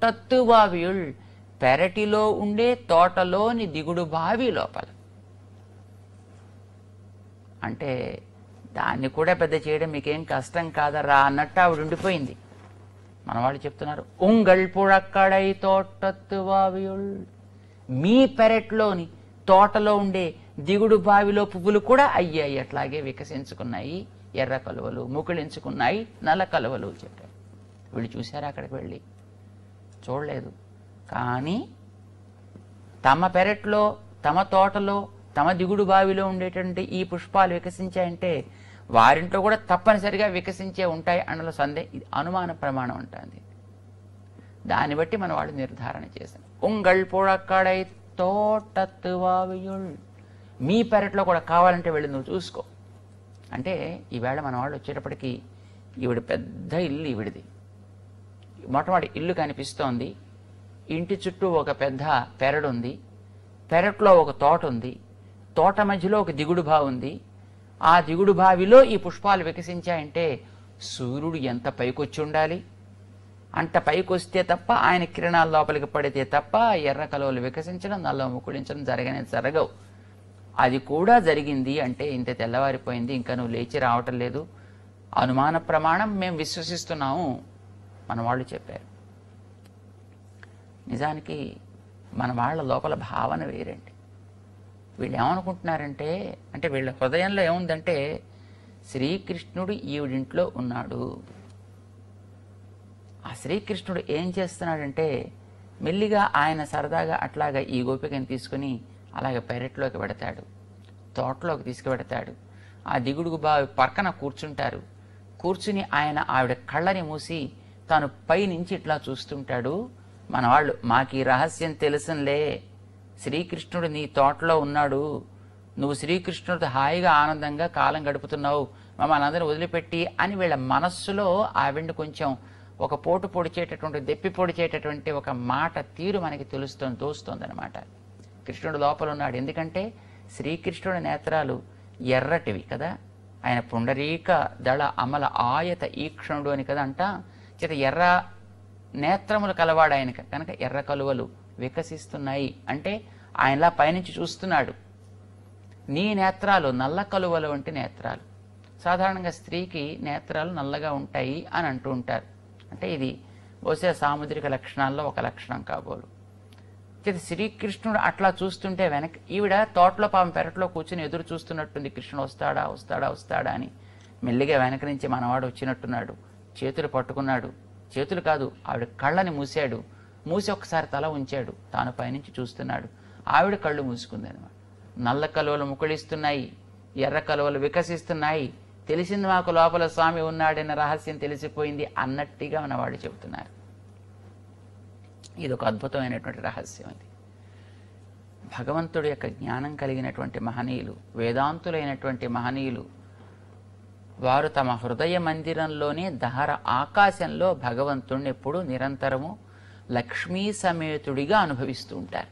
తోటత్తు బావియుల్ పెరటిలో ఉండే తోటలోని దిగుడు బావి లోపల అంటే దాన్ని కూడా పెద్ద చేయడం మీకేం కష్టం కాదరా అన్నట్టు ఆవిడ ఉండిపోయింది మన వాళ్ళు చెప్తున్నారు ఉంగళ్ పుഴక్కడై తోటత్తు బావియుల్ మీ పెరట్లోని తోటలో ఉండే దిగుడు బావిలో పువ్వులు కూడా అయ్యాయి అట్లాగే వికసించుకున్నాయి ఎర్ర కలువలు ముకుళించుకున్నాయి నల్ల కలువలు చెప్పారు వీళ్ళు చూశారా అక్కడికి వెళ్ళి చూడలేదు కానీ తమ పెరట్లో తమ తోటలో తమ దిగుడు బావిలో ఉండేటువంటి ఈ పుష్పాలు వికసించాయంటే వారింట్లో కూడా తప్పనిసరిగా వికసించే ఉంటాయి అన్నలో సందే ఇది అనుమాన ప్రమాణం ఉంటుంది దాన్ని బట్టి మన వాళ్ళు నిర్ధారణ చేశారు ఉంగళ్ పుഴక్కడై తోటత్తు బావియుల్ మీ పెరట్లో కూడా కావాలంటే వెళ్ళి నువ్వు చూసుకో అంటే ఈవేళ మన వాళ్ళు వచ్చేటప్పటికి ఈవిడ పెద్ద ఇల్లు ఈవిడిది మొట్టమొదటి ఇల్లు కనిపిస్తోంది ఇంటి చుట్టూ ఒక పెద్ద పెరడుంది పెరట్లో ఒక తోట ఉంది తోట మధ్యలో ఒక దిగుడు బావి ఉంది ఆ దిగుడు బావిలో ఈ పుష్పాలు వికసించాయంటే సూర్యుడు ఎంత పైకొచ్చి ఉండాలి అంత పైకి వస్తే తప్ప ఆయన కిరణాల లోపలికి పడితే తప్ప ఎర్ర కలువలు వికసించడం నల్ల ముకుళించడం జరగనే జరగవు అది కూడా జరిగింది అంటే ఇంత తెల్లవారిపోయింది ఇంకా నువ్వు లేచి రావటం లేదు అనుమాన ప్రమాణం మేము విశ్వసిస్తున్నాము మన వాళ్ళు చెప్పారు నిజానికి మన వాళ్ళ లోపల భావన వేరండి వీళ్ళు ఏమనుకుంటున్నారంటే అంటే వీళ్ళ హృదయంలో ఏముందంటే శ్రీకృష్ణుడు ఈవిడింట్లో ఉన్నాడు ఆ శ్రీకృష్ణుడు ఏం చేస్తున్నాడంటే మెల్లిగా ఆయన సరదాగా అట్లాగా ఈ గోపికని తీసుకుని అలాగే పెరట్లోకి పెడతాడు తోటలోకి తీసుకువెడతాడు ఆ దిగుడుగు బావి పక్కన కూర్చుంటారు కూర్చుని ఆయన ఆవిడ కళ్ళని మూసి తాను పైనుంచి ఇట్లా చూస్తుంటాడు మన వాళ్ళు మాకు ఈ రహస్యం తెలుసునులే శ్రీకృష్ణుడు నీ తోటలో ఉన్నాడు నువ్వు శ్రీకృష్ణుడితో హాయిగా ఆనందంగా కాలం గడుపుతున్నావు మమ్మల్ని అందరిని వదిలిపెట్టి అని వీళ్ళ మనస్సులో ఆవిడ్ని కొంచెం ఒక పోటు పొడిచేటటువంటి దెప్పి పొడిచేటటువంటి ఒక మాట తీరు మనకి తెలుస్తుంది తోస్తుంది అనమాట కృష్ణుడు లోపల ఉన్నాడు ఎందుకంటే శ్రీకృష్ణుడి నేత్రాలు ఎర్రటివి కదా ఆయన పుండరీక దళ అమల ఆయత ఈక్షణుడు అని కదా అంట చేత ఎర్ర నేత్రములు కలవాడు ఆయన కనుక ఎర్ర కలువలు వికసిస్తున్నాయి అంటే ఆయనలా పైనుంచి చూస్తున్నాడు నీ నేత్రాలు నల్ల కలువలు వంటి నేత్రాలు సాధారణంగా స్త్రీకి నేత్రాలు నల్లగా ఉంటాయి అని అంటూ ఉంటారు అంటే ఇది బహుశా సాముద్రిక లక్షణాల్లో ఒక లక్షణం కాబోలు చేత శ్రీకృష్ణుడు అట్లా చూస్తుంటే వెనక ఈవిడ తోటలో పాపం పెరట్లో కూర్చుని ఎదురు చూస్తున్నట్టుంది కృష్ణుడు వస్తాడా వస్తాడా వస్తాడా అని మెల్లిగా వెనక నుంచి మనవాడు వచ్చినట్టున్నాడు చేతులు పట్టుకున్నాడు చేతులు కాదు ఆవిడ కళ్ళని మూసాడు మూసి ఒకసారి తల ఉంచాడు తాను పైనుంచి చూస్తున్నాడు ఆవిడ కళ్ళు మూసుకుంది అనమాట నల్ల కలువలు ముకుళిస్తున్నాయి ఎర్ర కలువలు వికసిస్తున్నాయి తెలిసింది మాకు లోపల స్వామి ఉన్నాడన్న రహస్యం తెలిసిపోయింది అన్నట్టుగా మన వాళ్ళు చెబుతున్నారు ఇది ఒక అద్భుతమైనటువంటి రహస్యం అది భగవంతుడి యొక్క జ్ఞానం కలిగినటువంటి మహనీయులు వేదాంతులైనటువంటి మహనీయులు వారు తమ హృదయ మందిరంలోనే దహర ఆకాశంలో భగవంతుణ్ణి ఎప్పుడూ నిరంతరము లక్ష్మీ సమేతుడిగా అనుభవిస్తూ ఉంటారు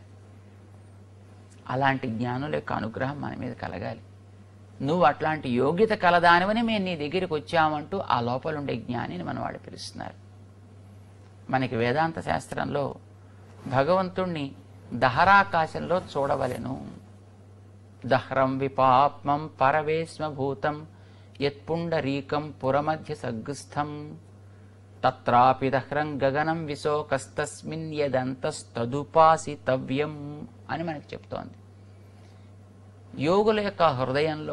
అలాంటి జ్ఞానుల యొక్క అనుగ్రహం మన మీద కలగాలి నువ్వు అట్లాంటి యోగ్యత కలదానివని మేము నీ దగ్గరికి వచ్చామంటూ ఆ లోపల ఉండే జ్ఞానిని మన వాళ్ళు పిలుస్తున్నారు మనకి వేదాంత శాస్త్రంలో భగవంతుణ్ణి దహరాకాశంలో చూడవలెను దహ్రం విపాప్మం పరవేశ్మభూతం యత్పుండరీకం పురమధ్య సగ్స్థం తత్రాపి దహ్రం గగనం విశోకస్తస్మిన్ యదంతస్తదుపాసితవ్యం అని మనకి చెప్తోంది యోగుల యొక్క హృదయంలో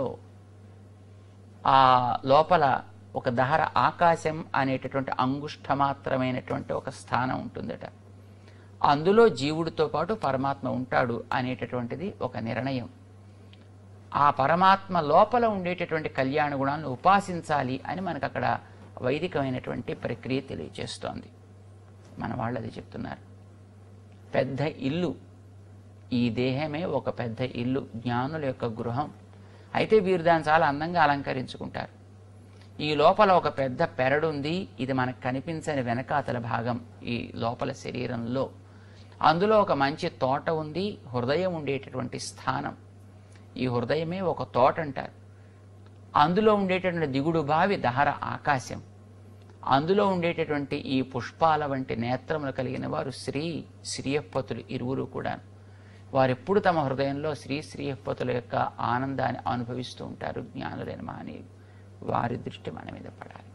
ఆ లోపల ఒక దహర ఆకాశం అనేటటువంటి అంగుష్ఠమాత్రమైనటువంటి ఒక స్థానం ఉంటుందట అందులో జీవుడితో పాటు పరమాత్మ ఉంటాడు అనేటటువంటిది ఒక నిర్ణయం ఆ పరమాత్మ లోపల ఉండేటటువంటి కళ్యాణ గుణాలను ఉపాసించాలి అని మనకు అక్కడ వైదికమైనటువంటి ప్రక్రియ తెలియజేస్తోంది మన వాళ్ళు అది చెప్తున్నారు పెద్ద ఇల్లు ఈ దేహమే ఒక పెద్ద ఇల్లు జ్ఞానుల యొక్క గృహం అయితే వీరు దాన్ని చాలా అందంగా అలంకరించుకుంటారు ఈ లోపల ఒక పెద్ద పెరడుంది ఇది మనకు కనిపించని వెనకాతల భాగం ఈ లోపల శరీరంలో అందులో ఒక మంచి తోట ఉంది హృదయం ఉండేటటువంటి స్థానం ఈ హృదయమే ఒక తోట అంటారు అందులో ఉండేటటువంటి దిగుడు బావి దహర ఆకాశం అందులో ఉండేటటువంటి ఈ పుష్పాల వంటి నేత్రములు కలిగిన వారు శ్రీ శ్రీయపతులు ఇరువురు కూడా వారెప్పుడు తమ హృదయంలో శ్రీ శ్రీయపతుల యొక్క ఆనందాన్ని అనుభవిస్తూ ఉంటారు జ్ఞానులైన మహనీయులు వారి దృష్టి మన మీద పడాలి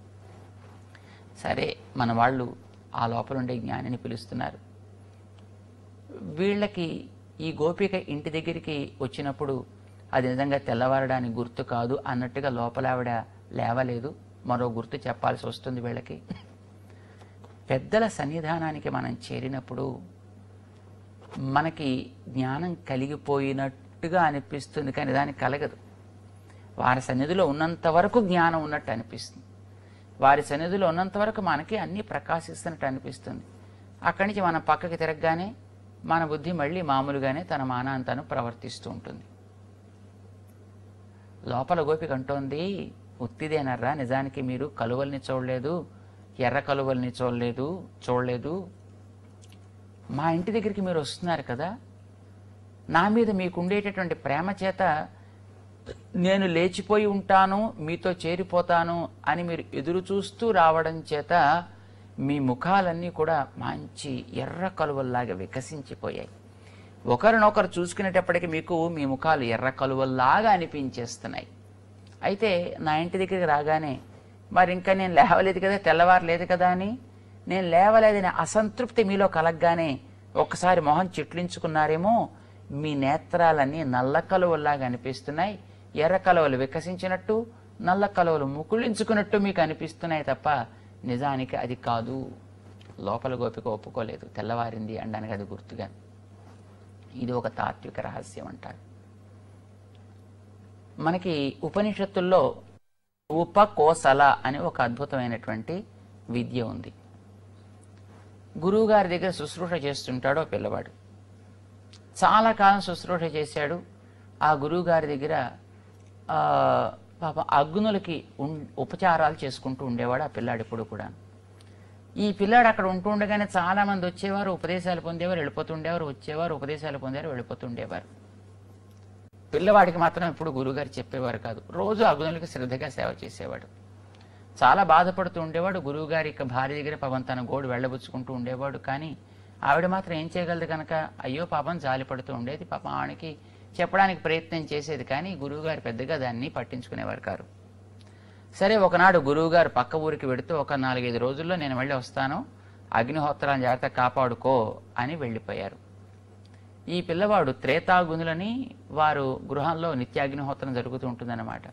సరే మన వాళ్ళు ఆ లోపల ఉండే జ్ఞానిని పిలుస్తున్నారు వీళ్ళకి ఈ గోపిక ఇంటి దగ్గరికి వచ్చినప్పుడు అది నిజంగా తెల్లవారడానికి గుర్తు కాదు అన్నట్టుగా లోపల ఆవిడ లేవలేదు మరో గుర్తు చెప్పాల్సి వస్తుంది వీళ్ళకి పెద్దల సన్నిధానానికి మనం చేరినప్పుడు మనకి జ్ఞానం కలిగిపోయినట్టుగా అనిపిస్తుంది కానీ దానికి కలగదు వారి సన్నిధిలో ఉన్నంత వరకు జ్ఞానం ఉన్నట్టు అనిపిస్తుంది వారి సన్నిధిలో ఉన్నంత వరకు మనకి అన్నీ ప్రకాశిస్తున్నట్టు అనిపిస్తుంది అక్కడి నుంచి మనం పక్కకి తిరగగానే మన బుద్ధి మళ్ళీ మామూలుగానే తన మానాంతను ప్రవర్తిస్తూ ఉంటుంది లోపల గోపిక అంటోంది ఉత్తిదేనర్రా నిజానికి మీరు కలువల్ని చూడలేదు ఎర్ర కలువల్ని చూడలేదు చూడలేదు మా ఇంటి దగ్గరికి మీరు వస్తున్నారు కదా నా మీద మీకు ఉండేటటువంటి ప్రేమ చేత నేను లేచిపోయి ఉంటాను మీతో చేరిపోతాను అని మీరు ఎదురు చూస్తూ రావడం చేత మీ ముఖాలన్నీ కూడా మంచి ఎర్ర కలువల్లాగా వికసించిపోయాయి ఒకరినొకరు చూసుకునేటప్పటికి మీకు మీ ముఖాలు ఎర్ర కలువల్లాగా అనిపించేస్తున్నాయి అయితే నా ఇంటి దగ్గరికి రాగానే మరి ఇంకా నేను లేవలేదు కదా తెల్లవారలేదు కదా అని నేను లేవలేదని అసంతృప్తి మీలో కలగగానే ఒక్కసారి మొహం చిట్లించుకున్నారేమో మీ నేత్రాలన్నీ నల్ల కలువల్లాగా అనిపిస్తున్నాయి ఎర్ర కలువలు వికసించినట్టు నల్ల కలువలు ముకుళించుకున్నట్టు మీకు అనిపిస్తున్నాయి తప్ప నిజానికి అది కాదు లోపల గోపిక ఒప్పుకోలేదు తెల్లవారింది అనడానికి అది గుర్తుగా ఇది ఒక తాత్విక రహస్యం అంటారు మనకి ఉపనిషత్తుల్లో ఉపకోసల అనే ఒక అద్భుతమైనటువంటి విద్య ఉంది గురువుగారి దగ్గర శుశ్రూష చేస్తుంటాడు ఆ పిల్లవాడు చాలా కాలం శుశ్రూష చేశాడు ఆ గురువుగారి దగ్గర ఆ, పాప అగ్నులకి ఉన్- ఉపచారాలు చేసుకుంటూ ఉండేవాడు ఆ పిల్లాడు ఇప్పుడు కూడా ఈ పిల్లాడు అక్కడ ఉంటూ ఉండగానే చాలా మంది వచ్చేవారు ఉపదేశాలు పొందేవారు వెళ్ళిపోతుండేవారు వచ్చేవారు ఉపదేశాలు పొందేవారు వెళ్ళిపోతుండేవారు పిల్లవాడికి మాత్రం ఎప్పుడు గురువుగారు చెప్పేవారు కాదు రోజు అగ్నులకి శ్రద్ధగా సేవ చేసేవాడు చాలా బాధపడుతూ ఉండేవాడు గురువుగారి యొక్క భార్య దగ్గర పాపం తన గోడు వెళ్ళబుచ్చుకుంటూ ఉండేవాడు కానీ ఆవిడ మాత్రం ఏం చేయగలదు కనుక అయ్యో పాపం జాలి పడుతూ ఉండేది పాపం ఆవిడకి చెప్పడానికి ప్రయత్నం చేసేది కానీ గురువుగారు పెద్దగా దాన్ని పట్టించుకునేవారు కారు సరే ఒకనాడు గురువుగారు పక్క ఊరికి వెడుతూ ఒక నాలుగైదు రోజుల్లో నేను మళ్ళీ వస్తాను అగ్నిహోత్రాన్ని జాగ్రత్త కాపాడుకో అని వెళ్ళిపోయారు ఈ పిల్లవాడు త్రేతాగునులని వారు గృహంలో నిత్యాగ్నిహోత్రం జరుగుతూ ఉంటుందన్నమాట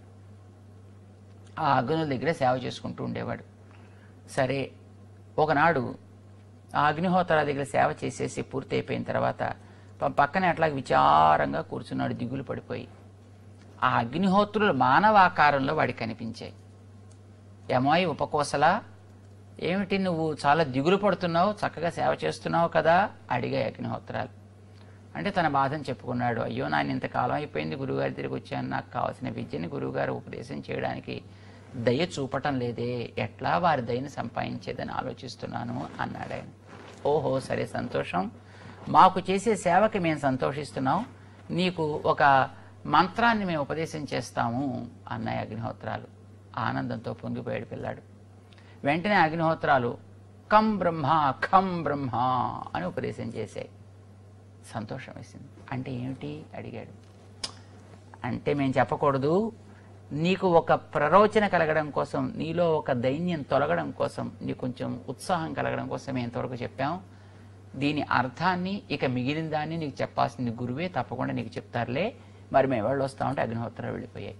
ఆ అగ్నుల దగ్గర సేవ చేసుకుంటూ ఉండేవాడు సరే ఒకనాడు ఆ అగ్నిహోత్ర దగ్గర సేవ చేసేసి పూర్తి అయిపోయిన తర్వాత ప- పక్కనే అట్లా విచారంగా కూర్చున్నాడు దిగులు పడిపోయి ఆ అగ్నిహోత్రులు మానవాకారంలో వాడికి కనిపించాయి ఏమోయ్ ఉపకోసలా ఏమిటి నువ్వు చాలా దిగులు పడుతున్నావు చక్కగా సేవ చేస్తున్నావు కదా అడిగాయి అగ్నిహోత్రాలు అంటే తన బాధను చెప్పుకున్నాడు అయ్యో నాయన ఇంతకాలం అయిపోయింది గురువుగారి దగ్గరికి వచ్చాను నాకు కావాల్సిన విద్యని గురువుగారు ఉపదేశం చేయడానికి దయ చూపటం లేదే ఎట్లా వారి దయని సంపాదించేదని ఆలోచిస్తున్నాను అన్నాడు ఆయన ఓహో సరే సంతోషం మాకు చేసే సేవకి మేము సంతోషిస్తున్నాం నీకు ఒక మంత్రాన్ని మేము ఉపదేశం చేస్తాము అన్నాయి అగ్నిహోత్రాలు ఆనందంతో పొంగిపోయాడు పిల్లాడు వెంటనే అగ్నిహోత్రాలు కం బ్రహ్మ ఖం బ్రహ్మ అని ఉపదేశం చేశాయి సంతోషం వేసింది అంటే ఏమిటి అడిగాడు అంటే మేము చెప్పకూడదు నీకు ఒక ప్రరోచన కలగడం కోసం నీలో ఒక దైన్యం తొలగడం కోసం నీకు కొంచెం ఉత్సాహం కలగడం కోసం మేము ఇంతవరకు చెప్పాం దీని అర్థాన్ని ఇక మిగిలిన దాన్ని నీకు చెప్పాల్సింది గురువే తప్పకుండా నీకు చెప్తారులే మరి మేము ఎవరు వస్తామంటే అగ్నిహోత్రాలు వెళ్ళిపోయాయి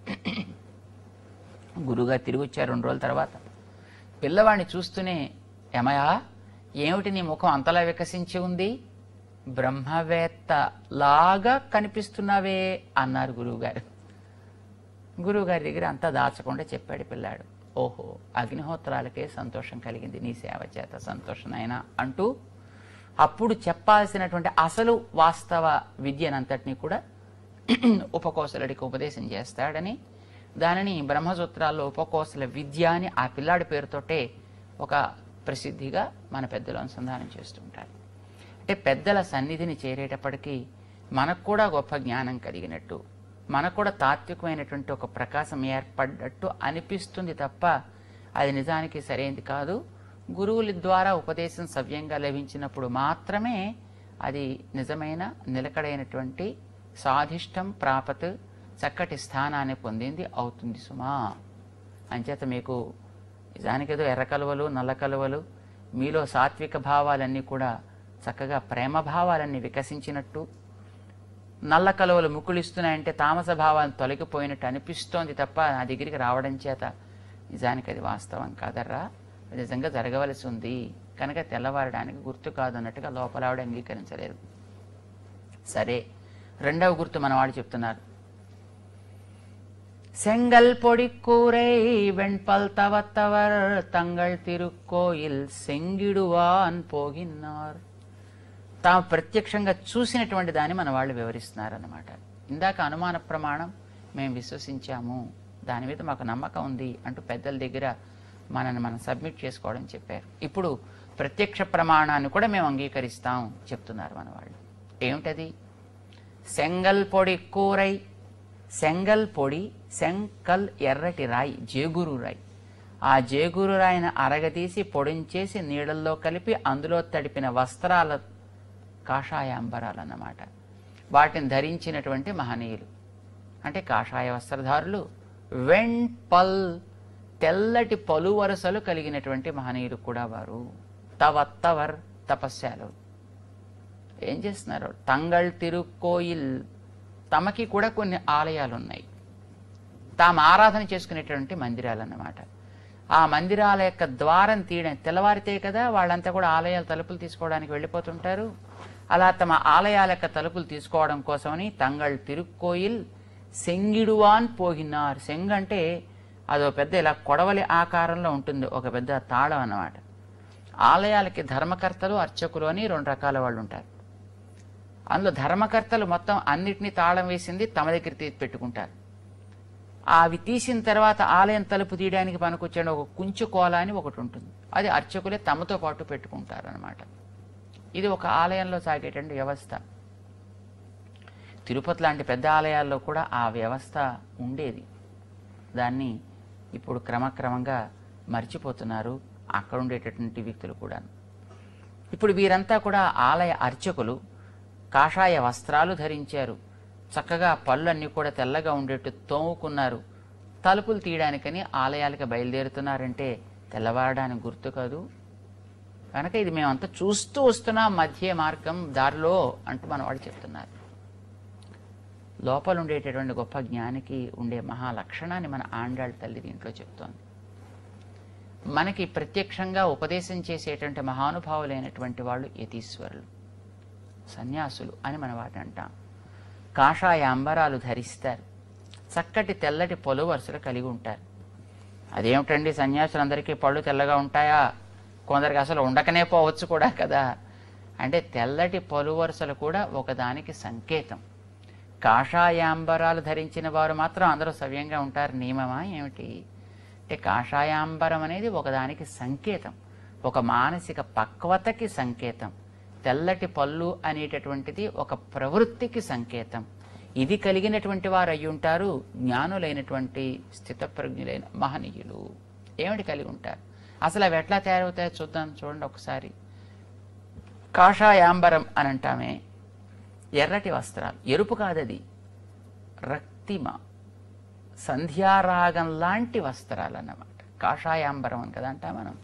గురువుగారు తిరిగి వచ్చారు రెండు రోజుల తర్వాత పిల్లవాడిని చూస్తూనే ఏమయా ఏమిటి నీ ముఖం అంతలా వికసించి ఉంది బ్రహ్మవేత్త లాగా కనిపిస్తున్నావే అన్నారు గురువుగారు గురువుగారి దగ్గర అంతా దాచకుండా చెప్పాడు పిల్లాడు ఓహో అగ్నిహోత్రాలకే సంతోషం కలిగింది నీ సేవ చేత సంతోషం నాయనా అంటూ అప్పుడు చెప్పాల్సినటువంటి అసలు వాస్తవ విద్యనంతటినీ కూడా ఉపకోసలుడికి ఉపదేశం చేస్తాడని దానిని బ్రహ్మసూత్రాల్లో ఉపకోసల విద్య అని ఆ పిల్లాడి పేరుతోటే ఒక ప్రసిద్ధిగా మన పెద్దలు అనుసంధానం చేస్తుంటారు అంటే పెద్దల సన్నిధిని చేరేటప్పటికీ మనకు కూడా గొప్ప జ్ఞానం కలిగినట్టు మనకు కూడా తాత్వికమైనటువంటి ఒక ప్రకాశం ఏర్పడ్డట్టు అనిపిస్తుంది తప్ప అది నిజానికి సరైనది కాదు గురువుల ద్వారా ఉపదేశం సవ్యంగా లభించినప్పుడు మాత్రమే అది నిజమైన నిలకడైనటువంటి స్వాధిష్టం ప్రాపత్ చక్కటి స్థానాన్ని పొందింది అవుతుంది సుమా అంచేత మీకు నిజానికి ఏదో ఎర్ర కలువలు నల్ల కలువలు మీలో సాత్విక భావాలన్నీ కూడా చక్కగా ప్రేమ భావాలన్నీ వికసించినట్టు నల్ల కలువలు ముకుళిస్తున్నాయంటే తామస భావాలను తొలగిపోయినట్టు అనిపిస్తోంది తప్ప నా దగ్గరికి రావడం చేత నిజానికి అది వాస్తవం కాదర్రా అది నిజంగా జరగవలసి ఉంది కనుక తెల్లవారడానికి గుర్తు కాదు అన్నట్టుగా లోపల ఆవిడ అంగీకరించలేదు సరే రెండవ గుర్తు మనవాడు చెప్తున్నారు செங்கல் பொடி கூரை வெண்பல் தவத்தவர் தங்கள் திருக்கோயில் సెంగిడువాన్ పోగిన్నారు తాము ప్రత్యక్షంగా చూసినటువంటి దాన్ని మన వాళ్ళు వివరిస్తున్నారన్నమాట ఇందాక అనుమాన ప్రమాణం మేము విశ్వసించాము దాని మీద మాకు నమ్మకం ఉంది అంటూ పెద్దల దగ్గర మనల్ని మనం సబ్మిట్ చేసుకోవడం చెప్పారు ఇప్పుడు ప్రత్యక్ష ప్రమాణాన్ని కూడా మేము అంగీకరిస్తాం చెప్తున్నారు మన వాళ్ళు ఏమిటది సెంగల్ పొడి కూరై సెంగల్ పొడి సెంకల్ ఎర్రటి రాయి జేగురు రాయి ఆ జేగురు రాయిని అరగదీసి పొడించేసి నీళ్ళల్లో కలిపి అందులో తడిపిన వస్త్రాల కాషాయాంబరాలన్నమాట వాటిని ధరించినటువంటి మహనీయులు అంటే కాషాయ వస్త్రధారులు వెంపల్ తెల్లటి పలు వరుసలు కలిగినటువంటి మహనీయులు కూడా వారు తవత్తవర్ తపస్యాలు ఏం చేస్తున్నారు తంగళ్ తిరుక్కోయిల్ తమకి కూడా కొన్ని ఆలయాలు ఉన్నాయి తాము ఆరాధన చేసుకునేటువంటి మందిరాలు అన్నమాట ఆ మందిరాల యొక్క ద్వారం తీయడం తెల్లవారితే కదా వాళ్ళంతా కూడా ఆలయాల తలుపులు తీసుకోవడానికి వెళ్ళిపోతుంటారు అలా తమ ఆలయాల యొక్క తలుపులు తీసుకోవడం కోసమని తంగళ్ తిరుక్కోయిల్ సెంగిడువాన్ పోగినార్ సెంగ్ అంటే అదో పెద్ద ఇలా కొడవలి ఆకారంలో ఉంటుంది ఒక పెద్ద తాళం అన్నమాట ఆలయాలకి ధర్మకర్తలు అర్చకులు అని రెండు రకాల వాళ్ళు ఉంటారు అందులో ధర్మకర్తలు మొత్తం అన్నిటినీ తాళం వేసింది తమ దగ్గర తీసి పెట్టుకుంటారు అవి తీసిన తర్వాత ఆలయం తలుపు తీయడానికి పనికొచ్చే ఒక కుంచు కోల అని ఒకటి ఉంటుంది అది అర్చకులే తమతో పాటు పెట్టుకుంటారు అనమాట ఇది ఒక ఆలయంలో సాగేటువంటి వ్యవస్థ తిరుపతి లాంటి పెద్ద ఆలయాల్లో కూడా ఆ వ్యవస్థ ఉండేది దాన్ని ఇప్పుడు క్రమక్రమంగా మర్చిపోతున్నారు అక్కడ ఉండేటటువంటి వ్యక్తులు కూడా ఇప్పుడు వీరంతా కూడా ఆలయ అర్చకులు కాషాయ వస్త్రాలు ధరించారు చక్కగా పళ్ళన్నీ కూడా తెల్లగా ఉండేట్టు తోముకున్నారు తలుపులు తీయడానికని ఆలయాలకు బయలుదేరుతున్నారంటే తెల్లవారడానికి గుర్తు కాదు కనుక ఇది మేమంతా చూస్తూ వస్తున్నాం మధ్య మార్గం దారిలో అంటూ మన వాళ్ళు చెప్తున్నారు లోపల ఉండేటటువంటి గొప్ప జ్ఞానికి ఉండే మహా లక్షణాన్ని మన ఆండాళ్ళ తల్లి దీంట్లో చెప్తోంది మనకి ప్రత్యక్షంగా ఉపదేశం చేసేటువంటి మహానుభావులైనటువంటి వాళ్ళు యతీశ్వరులు సన్యాసులు అని మన వాటిని అంటాం కాషాయ అంబరాలు ధరిస్తారు చక్కటి తెల్లటి పొలు వరుసలు కలిగి ఉంటారు అదేమిటండి సన్యాసులందరికీ పళ్ళు తెల్లగా ఉంటాయా కొందరికి అసలు ఉండకనే పోవచ్చు కూడా కదా అంటే తెల్లటి పొలు వరుసలు కూడా ఒకదానికి సంకేతం కాషాయాంబరాలు ధరించిన వారు మాత్రం అందరూ సవ్యంగా ఉంటారు నియమమా ఏమిటి అంటే కాషాయాంబరం అనేది ఒకదానికి సంకేతం ఒక మానసిక పక్వతకి సంకేతం తెల్లటి పళ్ళు అనేటటువంటిది ఒక ప్రవృత్తికి సంకేతం ఇది కలిగినటువంటి వారు అయి ఉంటారు జ్ఞానులైనటువంటి స్థితప్రజ్ఞులైన మహనీయులు ఏమిటి కలిగి ఉంటారు అసలు అవి ఎట్లా తయారవుతాయో చూద్దాం చూడండి ఒకసారి కాషాయాంబరం అని అంటామే ఎర్రటి వస్త్రాలు ఎరుపు కాదది రక్తిమ సంధ్యారాగం లాంటి వస్త్రాలు అన్నమాట కాషాయాంబరం అని కదా అంటా మనం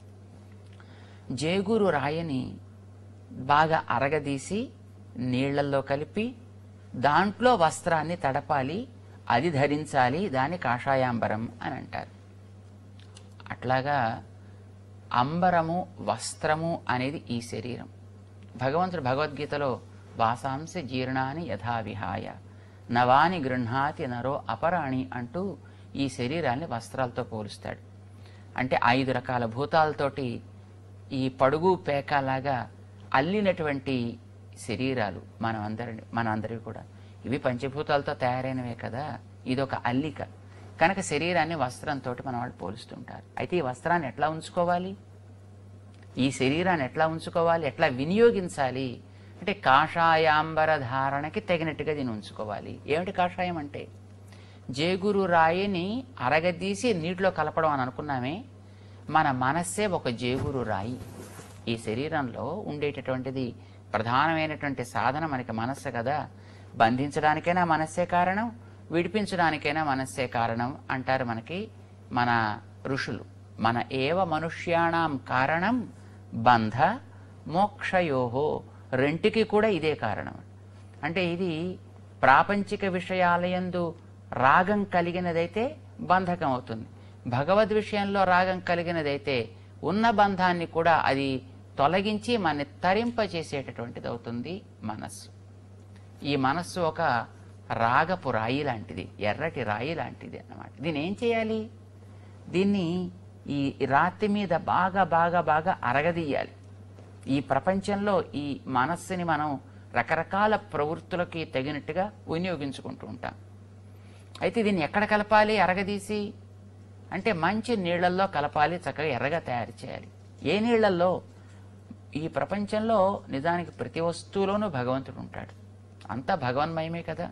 జేగురు రాయని బాగా అరగదీసి నీళ్లలో కలిపి దాంట్లో వస్త్రాన్ని తడపాలి అది ధరించాలి దాన్ని కాషాయాంబరం అని అంటారు అట్లాగా అంబరము వస్త్రము అనేది ఈ శరీరం భగవంతుడు భగవద్గీతలో వాసాంశ జీర్ణాని యథావిహాయ నవాని గృహ్ణాతి నరో అపరాణి అంటూ ఈ శరీరాన్ని వస్త్రాలతో పోలుస్తాడు అంటే ఐదు రకాల భూతాలతోటి ఈ పడుగు పేకలాగా అల్లినటువంటి శరీరాలు మనం అందరి మన అందరివి కూడా ఇవి పంచభూతాలతో తయారైనవే కదా ఇదొక అల్లిక కనుక శరీరాన్ని వస్త్రంతో మన వాళ్ళు పోలుస్తుంటారు అయితే ఈ వస్త్రాన్ని ఎట్లా ఉంచుకోవాలి ఈ శరీరాన్ని ఎట్లా ఉంచుకోవాలి ఎట్లా వినియోగించాలి అంటే కాషాయాంబర ధారణకి తగినట్టుగా దీన్ని ఉంచుకోవాలి ఏమిటి కాషాయం అంటే జేగురు రాయిని అరగదీసి నీటిలో కలపడం అని అనుకున్నామే మన మనస్సే ఒక జేగురు రాయి ఈ శరీరంలో ఉండేటటువంటిది ప్రధానమైనటువంటి సాధన మనకి మనస్సు కదా బంధించడానికైనా మనస్సే కారణం విడిపించడానికైనా మనస్సే కారణం అంటారు మనకి మన ఋషులు మన ఏవ మనుష్యాణం కారణం బంధ మోక్షయోహో రెంటికి కూడా ఇదే కారణం అంటే ఇది ప్రాపంచిక విషయాలయందు రాగం కలిగినదైతే బంధకం అవుతుంది భగవద్ విషయంలో రాగం కలిగినదైతే ఉన్న బంధాన్ని కూడా అది తొలగించి మన తరింపచేసేటటువంటిది అవుతుంది మనస్సు ఈ మనస్సు ఒక రాగపు రాయి లాంటిది ఎర్రటి రాయి లాంటిది అన్నమాట దీన్ని ఏం చేయాలి దీన్ని ఈ రాతి మీద బాగా బాగా బాగా అరగదీయాలి ఈ ప్రపంచంలో ఈ మనస్సుని మనం రకరకాల ప్రవృత్తులకి తగినట్టుగా వినియోగించుకుంటూ ఉంటాం అయితే దీన్ని ఎక్కడ కలపాలి అరగదీసి అంటే మంచి నీళ్ళల్లో కలపాలి చక్కగా ఎర్రగా తయారు చేయాలి ఏ నీళ్ళల్లో ఈ ప్రపంచంలో నిజానికి ప్రతి వస్తువులోనూ భగవంతుడు ఉంటాడు అంతా భగవన్మయమే కదా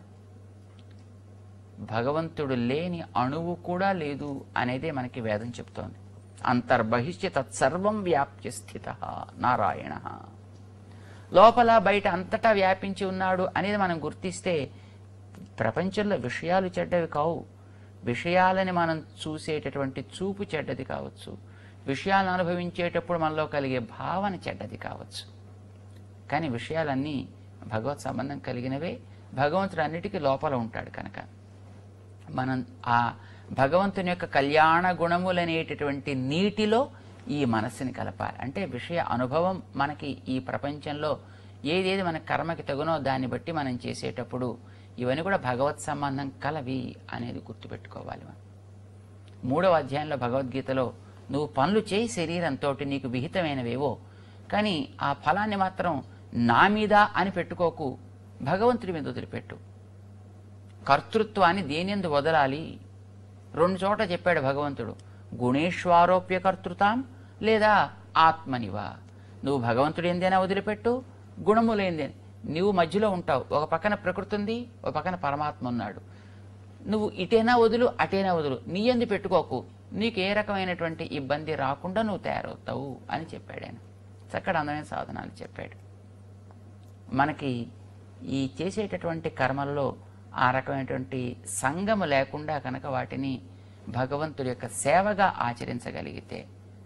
భగవంతుడు లేని అణువు కూడా లేదు అనేదే మనకి వేదం చెప్తోంది అంతర్బహిష్య తత్సర్వం వ్యాప్య స్థిత నారాయణ లోపల బయట అంతటా వ్యాపించి ఉన్నాడు అనేది మనం గుర్తిస్తే ప్రపంచంలో విషయాలు చెడ్డవి కావు విషయాలని మనం చూసేటటువంటి చూపు చెడ్డది కావచ్చు విషయాలను అనుభవించేటప్పుడు మనలో కలిగే భావన చెడ్డది కావచ్చు కానీ విషయాలన్నీ భగవత్ సంబంధం కలిగినవే భగవంతుడు అన్నిటికీ లోపల ఉంటాడు కనుక మనం ఆ భగవంతుని యొక్క కళ్యాణ గుణములనేటటువంటి నీటిలో ఈ మనస్సుని కలపాలి అంటే విషయ అనుభవం మనకి ఈ ప్రపంచంలో ఏదేది మన కర్మకి తగునో దాన్ని బట్టి మనం చేసేటప్పుడు ఇవన్నీ కూడా భగవత్ సంబంధం కలవి అనేది గుర్తుపెట్టుకోవాలి మనం మూడవ అధ్యాయంలో భగవద్గీతలో నువ్వు పనులు చేయి శరీరంతో నీకు విహితమైనవేవో కానీ ఆ ఫలాన్ని మాత్రం నా మీద అని పెట్టుకోకు భగవంతుడి మీద వదిలిపెట్టు కర్తృత్వాన్ని దేనిందు వదలాలి రెండు చోట చెప్పాడు భగవంతుడు గుణేశ్వారోప్య కర్తృతాం లేదా ఆత్మనివా నువ్వు భగవంతుడు ఏందైనా వదిలిపెట్టు గుణములేందే నువ్వు మధ్యలో ఉంటావు ఒక పక్కన ప్రకృతి ఉంది ఒక పక్కన పరమాత్మ ఉన్నాడు నువ్వు ఇటైనా వదులు అటైనా వదులు నీ ఎందు పెట్టుకోకు నీకు ఏ రకమైనటువంటి ఇబ్బంది రాకుండా నువ్వు తయారవుతావు అని చెప్పాడు ఆయన చక్కటి అందమైన సాధనాలు చెప్పాడు మనకి ఈ చేసేటటువంటి కర్మల్లో ఆ రకమైనటువంటి సంగము లేకుండా కనుక వాటిని భగవంతుడి యొక్క సేవగా ఆచరించగలిగితే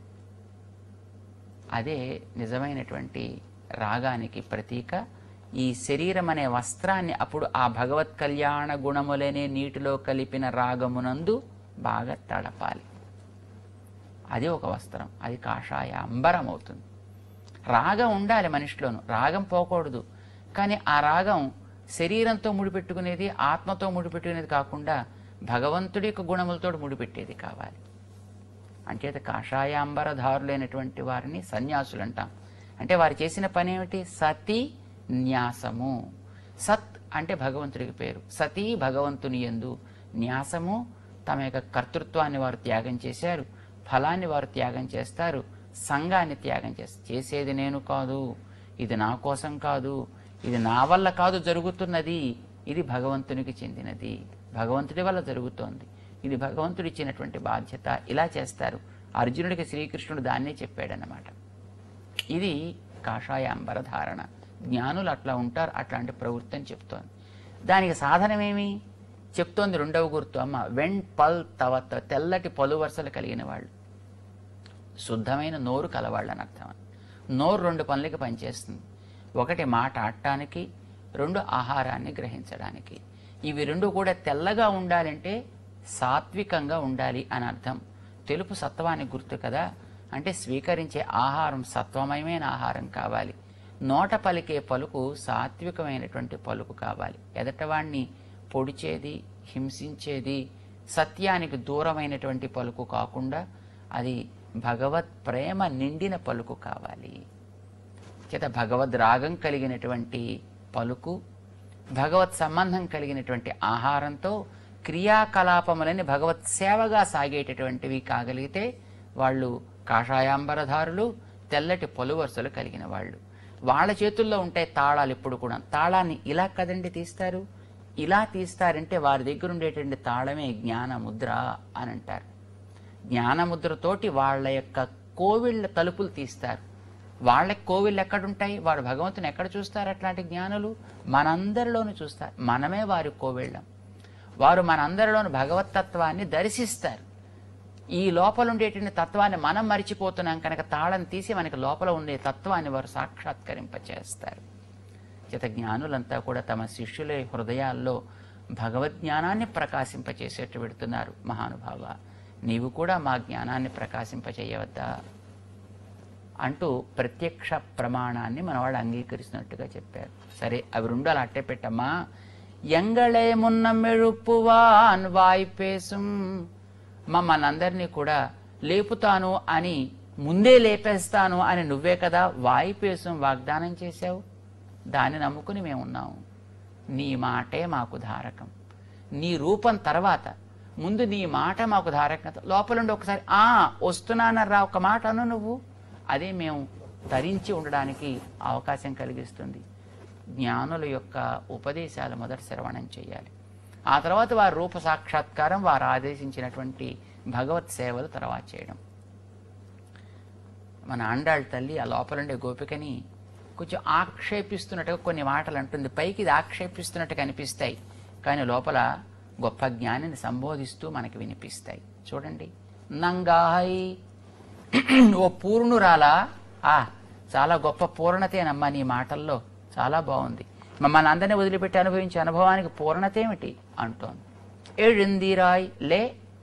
అదే నిజమైనటువంటి రాగానికి ప్రతీక ఈ శరీరం అనే వస్త్రాన్ని అప్పుడు ఆ భగవత్ కళ్యాణ గుణములనే నీటిలో కలిపిన రాగమునందు బాగా తడపాలి అది ఒక వస్త్రం అది కాషాయ అంబరం అవుతుంది రాగం ఉండాలి మనిషిలోను రాగం పోకూడదు కానీ ఆ రాగం శరీరంతో ముడిపెట్టుకునేది ఆత్మతో ముడిపెట్టుకునేది కాకుండా భగవంతుడి యొక్క గుణములతో ముడిపెట్టేది కావాలి అంచేత కాషాయాంబరధారులైనటువంటి వారిని సన్యాసులు అంటాం అంటే వారు చేసిన పని ఏమిటి సతి న్యాసము సత్ అంటే భగవంతుడికి పేరు సతీ భగవంతుని ఎందు న్యాసము తమ యొక్క కర్తృత్వాన్ని వారు త్యాగం చేశారు ఫలాన్ని వారు త్యాగం చేస్తారు సంఘాన్ని త్యాగం చేస్తారు చేసేది నేను కాదు ఇది నా కోసం కాదు ఇది నా వల్ల కాదు జరుగుతున్నది ఇది భగవంతునికి చెందినది భగవంతుడి వల్ల జరుగుతోంది ఇది భగవంతుడు ఇచ్చినటువంటి బాధ్యత ఇలా చేస్తారు అర్జునుడికి శ్రీకృష్ణుడు దాన్నే చెప్పాడన్నమాట ఇది కాషాయ అంబరధారణ జ్ఞానులు అట్లా ఉంటారు అట్లాంటి ప్రవృత్తి అని చెప్తోంది దానికి సాధనమేమి చెప్తోంది రెండవ గుర్తు అమ్మ వెన్ పల్ తవత్ తెల్లటి పలు వరుసలు కలిగిన వాళ్ళు శుద్ధమైన నోరు కలవాళ్ళు అని అర్థం నోరు రెండు పనులకి పనిచేస్తుంది ఒకటి మాట ఆడటానికి రెండు ఆహారాన్ని గ్రహించడానికి ఇవి రెండు కూడా తెల్లగా ఉండాలంటే సాత్వికంగా ఉండాలి అని అర్థం తెలుపు సత్వానికి గుర్తు కదా అంటే స్వీకరించే ఆహారం సత్వమయమైన ఆహారం కావాలి నోట పలికే పలుకు సాత్వికమైనటువంటి పలుకు కావాలి ఎదటవాణ్ణి పొడిచేది హింసించేది సత్యానికి దూరమైనటువంటి పలుకు కాకుండా అది భగవత్ ప్రేమ నిండిన పలుకు కావాలి చేత భగవద్ రాగం కలిగినటువంటి పలుకు భగవత్ సంబంధం కలిగినటువంటి ఆహారంతో క్రియాకలాపములని భగవత్ సేవగా సాగేటటువంటివి కాగలిగితే వాళ్ళు కాషాయాంబరధారులు తెల్లటి పొలువరుసలు కలిగిన వాళ్ళు వాళ్ళ చేతుల్లో ఉంటాయి తాళాలు ఇప్పుడు కూడా తాళాన్ని ఇలా కదండి తీస్తారు ఇలా తీస్తారంటే వారి దగ్గర ఉండేటువంటి తాళమే జ్ఞాన ముద్ర అని అంటారు జ్ఞానముద్రతోటి వాళ్ళ యొక్క కోవిళ్ళ తలుపులు తీస్తారు వాళ్ళకి కోవిళ్ళు ఎక్కడుంటాయి వాడు భగవంతుని ఎక్కడ చూస్తారు అట్లాంటి జ్ఞానులు మనందరిలోనూ చూస్తారు మనమే వారి కోవిళ్ళం వారు మనందరిలోని భగవతత్వాన్ని దర్శిస్తారు ఈ లోపల ఉండేటువంటి తత్వాన్ని మనం మరిచిపోతున్నాం కనుక తాళం తీసి మనకి లోపల ఉండే తత్వాన్ని వారు సాక్షాత్కరింపచేస్తారు చేత జ్ఞానులంతా కూడా తమ శిష్యుల హృదయాల్లో భగవద్జ్ఞానాన్ని ప్రకాశింపచేసేట్టు పెడుతున్నారు మహానుభావ నీవు కూడా మా జ్ఞానాన్ని ప్రకాశింపచేయవద్దా అంటూ ప్రత్యక్ష ప్రమాణాన్ని మన వాళ్ళు అంగీకరిస్తున్నట్టుగా చెప్పారు సరే అవి రెండు అలా అట్టే పెట్టమ్మా ఎంగళే మున్న మెഴുపువాన్ వాయిపేసుం మమ్మల్ని కూడా లేపుతాను అని ముందే లేపేస్తాను అని నువ్వే కదా వాయిపేసం వాగ్దానం చేశావు దాన్ని నమ్ముకుని మేమున్నాము నీ మాటే మాకు ధారకం నీ రూపం తర్వాత ముందు నీ మాట మాకు ధారకం లోపలుండి ఒకసారి ఆ వస్తున్నానరా ఒక మాట అను నువ్వు అదే మేము తరించి ఉండడానికి అవకాశం కలిగిస్తుంది జ్ఞానుల యొక్క ఉపదేశాలు మొదట శ్రవణం చేయాలి ఆ తర్వాత వారి రూప సాక్షాత్కారం వారు ఆదేశించినటువంటి భగవత్ సేవలు తర్వాత చేయడం మన ఆండాళ్ళ తల్లి ఆ లోపలుండే గోపికని కొంచెం ఆక్షేపిస్తున్నట్టుగా కొన్ని మాటలు అంటుంది పైకి ఇది ఆక్షేపిస్తున్నట్టుగా అనిపిస్తాయి కానీ లోపల గొప్ప జ్ఞానిని సంబోధిస్తూ మనకి వినిపిస్తాయి చూడండి నంగాహై ఓ పూర్ణురాలా ఆ చాలా గొప్ప పూర్ణతేనమ్మా నీ మాటల్లో చాలా బాగుంది మమ్మల్ని అందరినీ వదిలిపెట్టి అనుభవించే అనుభవానికి పూర్ణత ఏమిటి అంటోంది ఏడిందిరాయ్ లే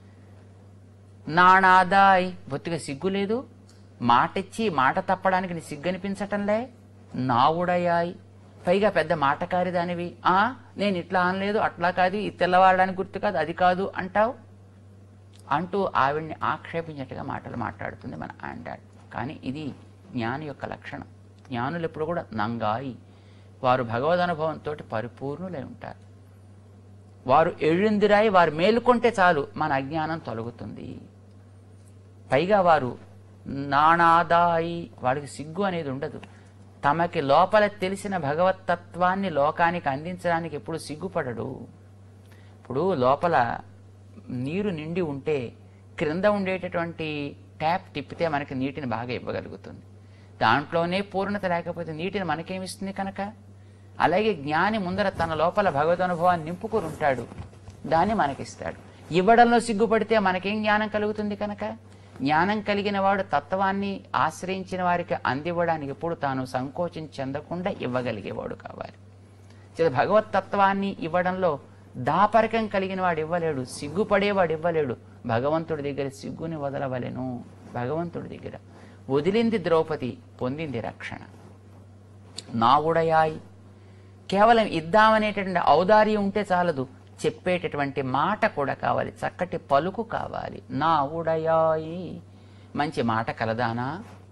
నాణాదాయ్ బొత్తిగా సిగ్గు లేదు మాటిచ్చి మాట తప్పడానికి నీ సిగ్గు అనిపించటంలే నావుడయాయ్ పైగా పెద్ద మాటకారిదానివి ఆ నేను ఇట్లా అనలేదు అట్లా కాదు ఇది తెల్లవాడడానికి గుర్తు కాదు అది కాదు అంటావు అంటూ ఆవిడ్ని ఆక్షేపించినట్టుగా మాటలు మాట్లాడుతుంది మన ఆండాడ్ కానీ ఇది జ్ఞాని యొక్క లక్షణం జ్ఞానులు ఎప్పుడు కూడా నంగాయి వారు భగవద్ అనుభవంతో పరిపూర్ణులై ఉంటారు వారు ఎళ్ళిందిరాయి వారు మేలుకొంటే చాలు మన అజ్ఞానం తొలగుతుంది పైగా వారు నాణాదాయి వాడికి సిగ్గు అనేది ఉండదు తమకి లోపల తెలిసిన భగవతత్వాన్ని లోకానికి అందించడానికి ఎప్పుడు సిగ్గుపడడు ఇప్పుడు లోపల నీరు నిండి ఉంటే క్రింద ఉండేటటువంటి ట్యాప్ తిప్పితే మనకి నీటిని బాగా ఇవ్వగలుగుతుంది దాంట్లోనే పూర్ణత లేకపోతే నీటిని మనకేమిస్తుంది కనుక అలాగే జ్ఞాని ముందర తన లోపల భగవద్ అనుభవాన్ని నింపుకొని ఉంటాడు దాన్ని మనకిస్తాడు ఇవ్వడంలో సిగ్గుపడితే మనకేం జ్ఞానం కలుగుతుంది కనుక జ్ఞానం కలిగిన వాడు తత్వాన్ని ఆశ్రయించిన వారికి అందివ్వడానికి ఎప్పుడు తాను సంకోచం చెందకుండా ఇవ్వగలిగేవాడు కావాలి చేత భగవత్ తత్వాన్ని ఇవ్వడంలో దాపరికం కలిగిన వాడు ఇవ్వలేడు సిగ్గుపడేవాడు ఇవ్వలేడు భగవంతుడి దగ్గర సిగ్గుని వదలవలెను భగవంతుడి దగ్గర వదిలింది ద్రౌపది పొందింది రక్షణ నా ఉడయాయి కేవలం ఇద్దామనేటటువంటి ఔదార్యం ఉంటే చాలదు చెప్పేటటువంటి మాట కూడా కావాలి చక్కటి పలుకు కావాలి నా ఉడయాయి మంచి మాట కలదానా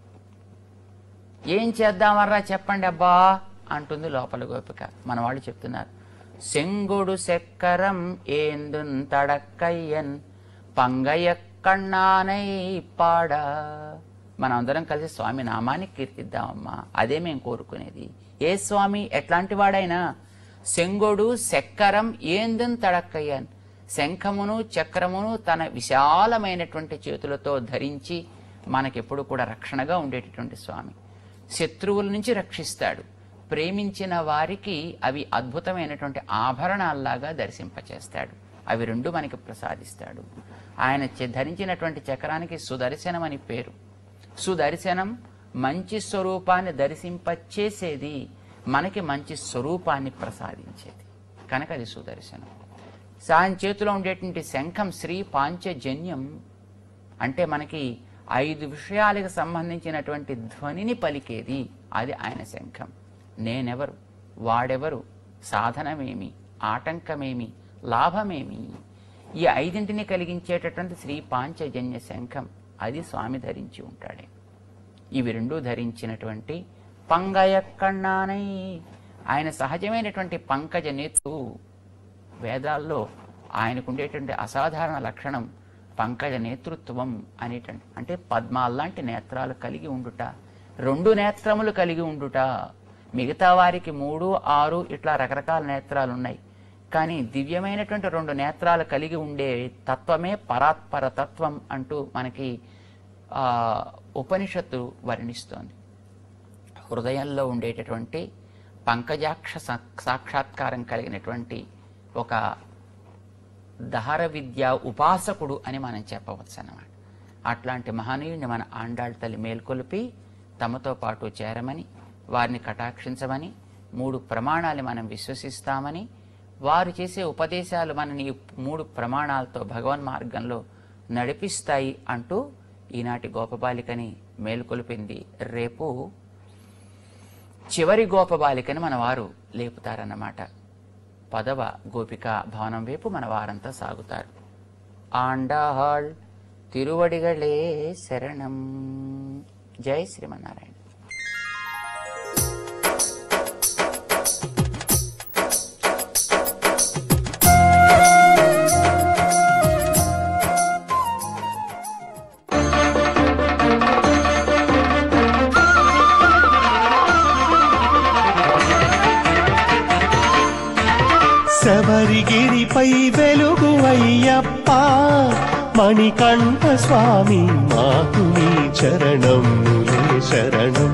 ఏం చేద్దామర్రా చెప్పండి అబ్బా అంటుంది లోపల గోపిక మన వాళ్ళు చెప్తున్నారు సెంగుడు సెక్కరం ఏందున్ తడక్కయ్యన్ పంగయ్య కണ്ണానై పాడ మనందరం కలిసి స్వామి నామాన్ని కీర్తిద్దామమ్మా అదే మేము కోరుకునేది ఏ స్వామి ఎట్లాంటి వాడైనా సెంగొడు శక్కరం ఏందున్ తడక్కయ్యన్ శంఖమును చక్రమును తన విశాలమైనటువంటి చేతులతో ధరించి మనకెప్పుడు కూడా రక్షణగా ఉండేటటువంటి స్వామి శత్రువుల నుంచి రక్షిస్తాడు ప్రేమించిన వారికి అవి అద్భుతమైనటువంటి ఆభరణాల్లాగా దర్శింపచేస్తాడు అవి రెండు మనకి ప్రసాదిస్తాడు ఆయన చె- ధరించినటువంటి చక్రానికి సుదర్శనం అని పేరు సుదర్శనం మంచి స్వరూపాన్ని దర్శింపచేసేది మనకి మంచి స్వరూపాన్ని ప్రసాదించేది కనుక అది సుదర్శనం సాయం చేతిలో ఉండేటువంటి శంఖం శ్రీ పాంచజన్యం అంటే మనకి ఐదు విషయాలకు సంబంధించినటువంటి ధ్వనిని పలికేది అది ఆయన శంఖం నేనెవరు వాడెవరు సాధనమేమి ఆటంకమేమి లాభమేమి ఈ ఐదింటిని కలిగించేటటువంటి శ్రీ పాంచజన్య శంఖం అది స్వామి ధరించి ఉంటాడే ఇవి రెండూ ధరించినటువంటి పంగయ కണ്ണానై ఆయన సహజమైనటువంటి పంకజ నేత్రు వేదాల్లో ఆయనకు ఉండేటువంటి అసాధారణ లక్షణం పంకజ నేతృత్వం అనేటువంటి అంటే పద్మాల్లాంటి నేత్రాలు కలిగి ఉండుట రెండు నేత్రములు కలిగి ఉండుట మిగతా వారికి మూడు ఆరు ఇట్లా రకరకాల నేత్రాలు ఉన్నాయి కానీ దివ్యమైనటువంటి రెండు నేత్రాలు కలిగి ఉండే తత్వమే పరాత్పర తత్వం అంటూ మనకి ఆ, ఉపనిషత్తు వర్ణిస్తోంది హృదయంలో ఉండేటటువంటి పంకజాక్ష సా- సాక్షాత్కారం కలిగినటువంటి ఒక దహర విద్య ఉపాసకుడు అని మనం చెప్పవచ్చు అన్నమాట అట్లాంటి మహనీయుడిని మన ఆండాళ్ తల్లి మేల్కొలిపి తమతో పాటు చేరమని వారిని కటాక్షించమని మూడు ప్రమాణాలు మనం విశ్వసిస్తామని వారు చేసే ఉపదేశాలు మనని ఈ మూడు ప్రమాణాలతో భగవన్ మార్గంలో నడిపిస్తాయి అంటూ ఈనాటి గోపబాలికని మేల్కొలిపింది రేపు చివరి గోపబాలికని మన వారు లేపుతారన్నమాట పదవ గోపిక భవనం వైపు మన వారంతా సాగుతారు ఆండాహాళ్ తిరువడిగళే శరణం జై శ్రీమన్నారాయణ శబరిగిరిపై వెలుగు అయ్యప్ప మణికంఠ స్వామి మాకు నీ చరణములే శరణం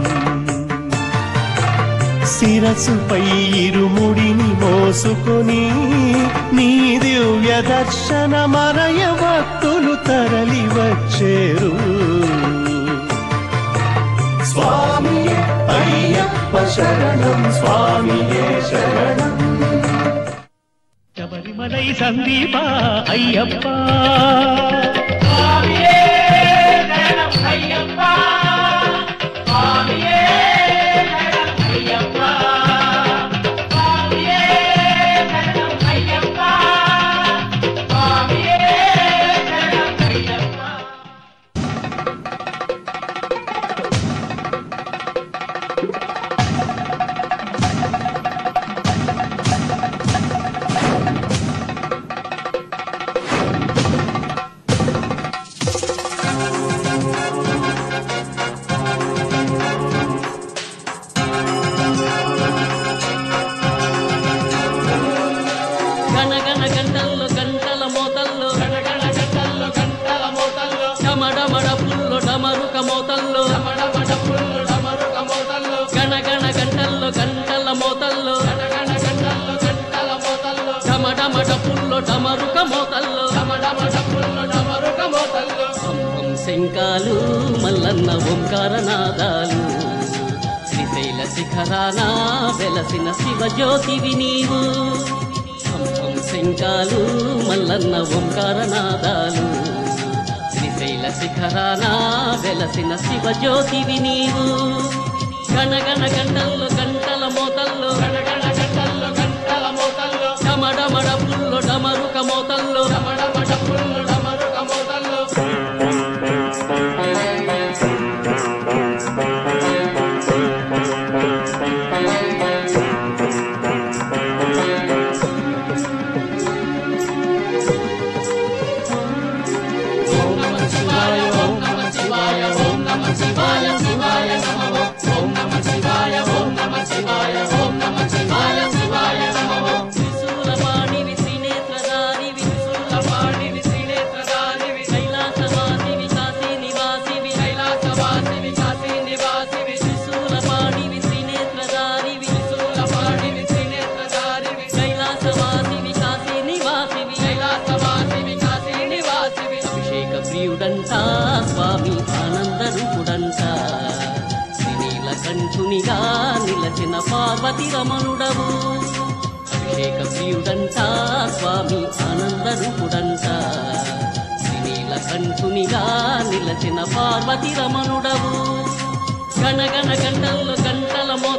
శిరసుపై ఇరుముడిని మోసుకొని నీ దివ్య దర్శన మరయ భక్తులు తరలి వచ్చేరు స్వామియే అయ్యప్ప శరణం స్వామియే శరణం శబరిమలై సందీప అయ్యప్ప గణగణ గంటల్లో గంటల మోతల్లో గణగణ గంటల్లో గంటల మోతల్లో డమడమడ పుల్లో డమరుక మోతల్లో డమడమడ పుల్లో డమరుక మోతల్లో గణగణ గంటల్లో గంటల మోతల్లో గణగణ గంటల్లో గంటల మోతల్లో డమడమడ పుల్లో డమరుక మోతల్లో డమడమడ పుల్లో డమరుక మోతల్లో హంహం శంకాలు మల్లన్న ఓంకార నాదాలు శ్రీశైల శిఖరాన వెలసిన శివజ్యోతివి నీవు హంహం శంకాలు మల్లన్న ఓంకార నాదాలు శ్రీశైల శిఖరాన వెలసిన శివజ్యోతివి నీవు గణగణ గంటల్లో గంటల మోతల్లో గణగణ గంటల్లో గంటల మోతల్లో డమడమడ పుల్లో డమరుక మోతల్లో డమడమడ పుల్లో డమరుక మోతల్లో ఓం నమః శివాయ ఓం నమః శివాయ ఓం నమః శివాయ శివాయ నమః ఓం నమః శివాయ ఓం నమః శివాయ ఓం నమః శివాయ శివాయ నమః త్రిశూలపాణివి త్రినేత్రధారివి త్రిశూలపాణివి త్రినేత్రధారివి కైలాసవాసివి కాశీ నివాసివి కైలాసవాసివి కాశీ నివాసివి త్రిశూలపాణివి త్రినేత్రధారివి త్రిశూలపాణివి త్రినేత్రధారివి కైలాసవాసివి కాశీ నివాసివి కైలాసవాసివి కాశీ నివాసివి అభిషేక ప్రియుడంట స్వామి ఆనంద రూపుడంట శ్రీనీల కంఠునిగా నిలచిన పార్వతి రమణుడవు అభిషేక ప్రియుడంట స్వామి ఆనంద రూపుడంట శ్రీనీల కంఠునిగా నిలచిన పార్వతి రమణుడవు గణగణ గంటల్లో గంటల మోత